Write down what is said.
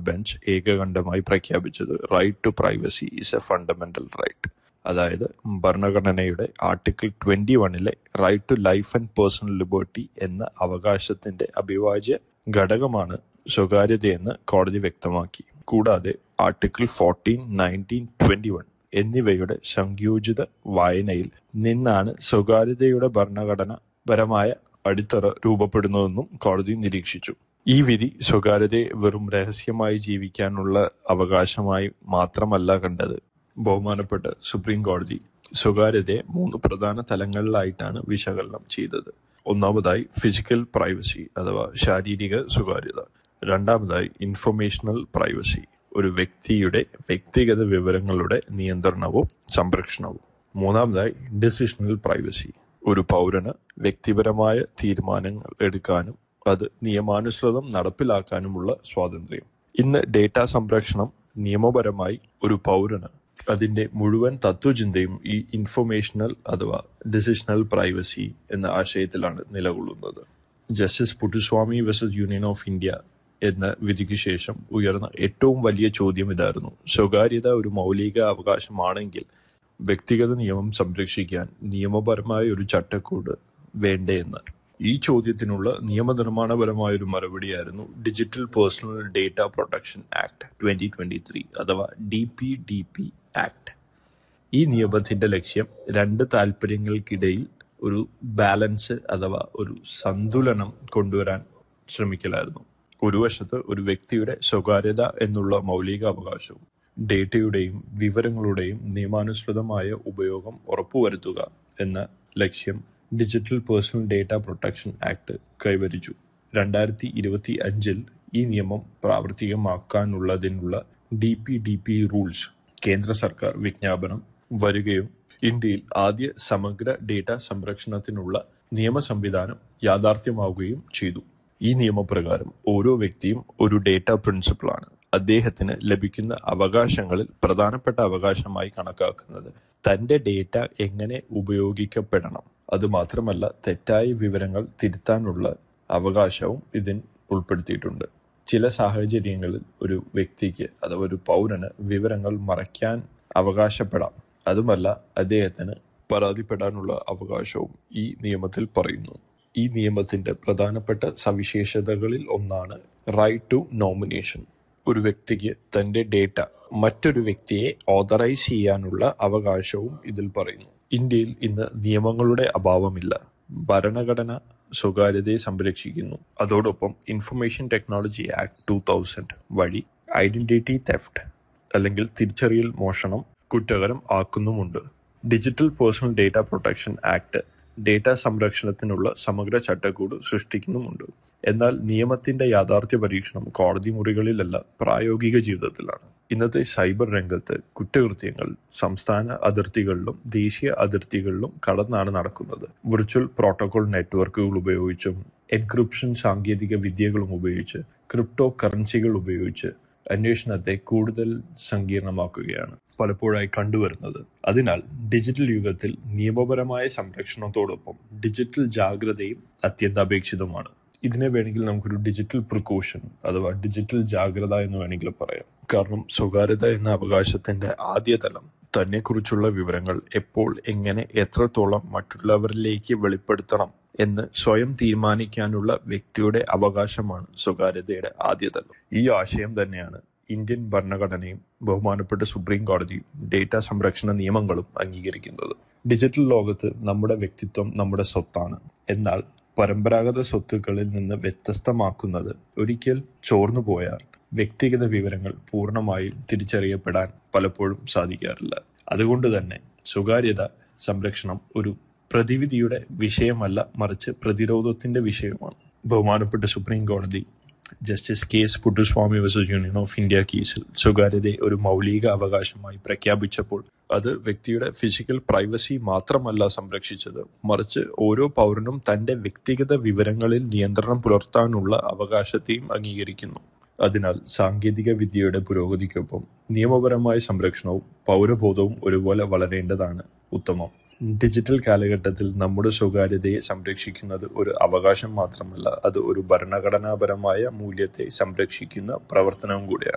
bench ഏകകണ്ഠമായി പ്രഖ്യാപിച്ചത് right to privacy is a fundamental right അതായത് ഭരണഘടനയുടെ ആർട്ടിക്കിൾ ട്വന്റി വണ്ണിലെ right to life and personal liberty എന്ന അവകാശത്തിന്റെ അവിഭാജ്യ ഘടകമാണ് സ്വകാര്യതയെന്ന് കോടതി വ്യക്തമാക്കി കൂടാതെ article fourteen nineteen twenty one എന്നിവയുടെ സംയോജിത വായനയിൽ നിന്നാണ് സ്വകാര്യതയുടെ ഭരണഘടനാപരമായ അടിത്തറ രൂപപ്പെടുന്നതെന്നും കോടതി നിരീക്ഷിച്ചു ഈ വിധി സ്വകാര്യതയെ വെറും രഹസ്യമായി ജീവിക്കാനുള്ള അവകാശമായി മാത്രമല്ല കണ്ടത് ബഹുമാനപ്പെട്ട സുപ്രീം കോടതി സ്വകാര്യതയെ മൂന്ന് പ്രധാന തലങ്ങളിലായിട്ടാണ് വിശകലനം ചെയ്തത് ഒന്നാമതായി ഫിസിക്കൽ പ്രൈവസി അഥവാ ശാരീരിക സ്വകാര്യത രണ്ടാമതായി ഇൻഫർമേഷണൽ പ്രൈവസി ഒരു വ്യക്തിയുടെ വ്യക്തിഗത വിവരങ്ങളുടെ നിയന്ത്രണവും സംരക്ഷണവും മൂന്നാമതായി ഡിസിഷണൽ പ്രൈവസി ഒരു പൗരന് വ്യക്തിപരമായ തീരുമാനങ്ങൾ എടുക്കാനും അത് നിയമാനുസൃതം നടപ്പിലാക്കാനുമുള്ള സ്വാതന്ത്ര്യം ഇന്ന് ഡേറ്റ സംരക്ഷണം നിയമപരമായി ഒരു പൗരന് അതിന്റെ മുഴുവൻ തത്വചിന്തയും ഈ ഇൻഫർമേഷണൽ അഥവാ ഡിസിഷണൽ പ്രൈവസി എന്ന ആശയത്തിലാണ് നിലകൊള്ളുന്നത് justice Puttaswamy versus union of India എന്ന വിധിക്ക് ശേഷം ഉയർന്ന ഏറ്റവും വലിയ ചോദ്യം ഇതായിരുന്നു സ്വകാര്യത ഒരു മൗലിക അവകാശമാണെങ്കിൽ വ്യക്തിഗത നിയമം സംരക്ഷിക്കാൻ നിയമപരമായ ഒരു ചട്ടക്കൂട് വേണ്ടേ എന്ന് ഈ ചോദ്യത്തിനുള്ള നിയമനിർമ്മാണപരമായ ഒരു മറുപടിയായിരുന്നു digital personal data protection act twenty twenty three അഥവാ D P D P act ഈ നിയമത്തിന്റെ ലക്ഷ്യം രണ്ട് താല്പര്യങ്ങൾക്കിടയിൽ ഒരു ബാലൻസ് അഥവാ ഒരു സന്തുലനം കൊണ്ടുവരാൻ ശ്രമിക്കലായിരുന്നു ഒരു വശത്ത് ഒരു വ്യക്തിയുടെ സ്വകാര്യത എന്നുള്ള മൗലിക അവകാശവും ഡേറ്റയുടെയും വിവരങ്ങളുടെയും നിയമാനുസൃതമായ ഉപയോഗം ഉറപ്പുവരുത്തുക എന്ന ലക്ഷ്യം digital personal data protection act കൈവരിച്ചു രണ്ടായിരത്തി ഇരുപത്തി അഞ്ചിൽ ഈ നിയമം പ്രാവർത്തികമാക്കാനുള്ളതിനുള്ള D P D P rules കേന്ദ്ര സർക്കാർ വിജ്ഞാപനം വരികയും ഇന്ത്യയിൽ ആദ്യ സമഗ്ര ഡേറ്റ സംരക്ഷണത്തിനുള്ള നിയമ സംവിധാനം യാഥാർത്ഥ്യമാവുകയും ചെയ്തു ഈ നിയമപ്രകാരം ഓരോ വ്യക്തിയും ഒരു ഡേറ്റ പ്രിൻസിപ്പിളാണ് അദ്ദേഹത്തിന് ലഭിക്കുന്ന അവകാശങ്ങളിൽ പ്രധാനപ്പെട്ട അവകാശമായി കണക്കാക്കുന്നത് തന്റെ ഡേറ്റ എങ്ങനെ ഉപയോഗിക്കപ്പെടണം അതുമാത്രമല്ല തെറ്റായ വിവരങ്ങൾ തിരുത്താനുള്ള അവകാശവും ഇതിൽ ഉൾപ്പെടുത്തിയിട്ടുണ്ട് ചില സാഹചര്യങ്ങളിൽ ഒരു വ്യക്തിക്ക് അഥവാ ഒരു പൗരന് വിവരങ്ങൾ മറയ്ക്കാൻ അവകാശപ്പെടാം അതുമല്ല അദ്ദേഹത്തിന് പരാതിപ്പെടാനുള്ള അവകാശവും ഈ നിയമത്തിൽ പറയുന്നു ഈ നിയമത്തിന്റെ പ്രധാനപ്പെട്ട സവിശേഷതകളിൽ ഒന്നാണ് റൈറ്റ് ടു നോമിനേഷൻ ഒരു വ്യക്തിക്ക് തന്റെ ഡേറ്റ മറ്റൊരു വ്യക്തിയെ ഓതറൈസ് ചെയ്യാനുള്ള അവകാശവും ഇതിൽ പറയുന്നു ഇന്ത്യയിൽ ഇന്ന് നിയമങ്ങളുടെ അഭാവമില്ല ഭരണഘടന സ്വകാര്യതയെ സംരക്ഷിക്കുന്നു അതോടൊപ്പം information technology act two thousand വഴി ഐഡന്റിറ്റി തെഫ്റ്റ് അല്ലെങ്കിൽ തിരിച്ചറിയൽ മോഷണം കുറ്റകരം ആക്കുന്നുമുണ്ട് digital personal data protection act data സംരക്ഷണത്തിനുള്ള സമഗ്ര ചട്ടക്കൂട് സൃഷ്ടിക്കുന്നുമുണ്ട് എന്നാൽ നിയമത്തിന്റെ യാഥാർത്ഥ്യ പരീക്ഷണം കോടതി മുറികളിലല്ല പ്രായോഗിക ജീവിതത്തിലാണ് ഇന്നത്തെ സൈബർ രംഗത്ത് കുറ്റകൃത്യങ്ങൾ സംസ്ഥാന അതിർത്തികളിലും ദേശീയ അതിർത്തികളിലും കടന്നാണ് നടക്കുന്നത് വിർച്വൽ പ്രോട്ടോകോൾ നെറ്റ്വർക്കുകൾ ഉപയോഗിച്ചും എൻക്രിപ്ഷൻ സാങ്കേതിക വിദ്യകളും ഉപയോഗിച്ച് ക്രിപ്റ്റോ കറൻസികൾ ഉപയോഗിച്ച് അന്വേഷണത്തെ കൂടുതൽ സങ്കീർണമാക്കുകയാണ് പലപ്പോഴായി കണ്ടുവരുന്നത് അതിനാൽ ഡിജിറ്റൽ യുഗത്തിൽ നിയമപരമായ സംരക്ഷണത്തോടൊപ്പം ഡിജിറ്റൽ ജാഗ്രതയും അത്യന്താപേക്ഷിതമാണ് ഇതിനെ വേണമെങ്കിൽ നമുക്കൊരു ഡിജിറ്റൽ പ്രിക്കോഷൻ അഥവാ ഡിജിറ്റൽ ജാഗ്രത എന്ന് വേണമെങ്കിൽ പറയാം കാരണം സ്വകാര്യത എന്ന അവകാശത്തിന്റെ ആദ്യ തലം തന്നെക്കുറിച്ചുള്ള വിവരങ്ങൾ എപ്പോൾ എങ്ങനെ എത്രത്തോളം മറ്റുള്ളവരിലേക്ക് വെളിപ്പെടുത്തണം എന്ന് സ്വയം തീരുമാനിക്കാനുള്ള വ്യക്തിയുടെ അവകാശമാണ് സ്വകാര്യതയുടെ ആദ്യ തലം ഈ ആശയം തന്നെയാണ് ഇന്ത്യൻ ഭരണഘടനയും ബഹുമാനപ്പെട്ട സുപ്രീം കോടതിയും ഡേറ്റ സംരക്ഷണ നിയമങ്ങളും അംഗീകരിക്കുന്നത് ഡിജിറ്റൽ ലോകത്ത് നമ്മുടെ വ്യക്തിത്വം നമ്മുടെ സ്വത്താണ് എന്നാൽ പരമ്പരാഗത സ്വത്തുക്കളിൽ നിന്ന് വ്യത്യസ്തമാക്കുന്നത് ഒരിക്കൽ ചോർന്നു പോയാൽ വ്യക്തിഗത വിവരങ്ങൾ പൂർണ്ണമായും തിരിച്ചറിയപ്പെടാൻ പലപ്പോഴും സാധിക്കാറില്ല അതുകൊണ്ട് തന്നെ സ്വകാര്യത സംരക്ഷണം ഒരു പ്രതിവിധിയുടെ വിഷയമല്ല മറിച്ച് പ്രതിരോധത്തിന്റെ വിഷയമാണ് ബഹുമാനപ്പെട്ട സുപ്രീം കോടതി justice K S Puttaswamy versus union of India കേസിൽ സ്വകാര്യതയെ ഒരു മൗലിക അവകാശമായി പ്രഖ്യാപിച്ചപ്പോൾ അത് വ്യക്തിയുടെ ഫിസിക്കൽ പ്രൈവസി മാത്രമല്ല സംരക്ഷിച്ചത് മറിച്ച് ഓരോ പൗരനും തന്റെ വ്യക്തിഗത വിവരങ്ങളിൽ നിയന്ത്രണം പുലർത്താനുള്ള അവകാശത്തെയും അംഗീകരിക്കുന്നു അതിനാൽ സാങ്കേതിക വിദ്യയുടെ പുരോഗതിക്കൊപ്പം നിയമപരമായ സംരക്ഷണവും പൗരബോധവും ഒരുപോലെ വളരേണ്ടതാണ് ഉത്തമം ഡിജിറ്റൽ കാലഘട്ടത്തിൽ നമ്മുടെ സ്വകാര്യതയെ സംരക്ഷിക്കുന്നത് ഒരു അവകാശം മാത്രമല്ല അത് ഒരു ഭരണഘടനാപരമായ മൂല്യത്തെ സംരക്ഷിക്കുന്ന പ്രവർത്തനവും കൂടിയാണ്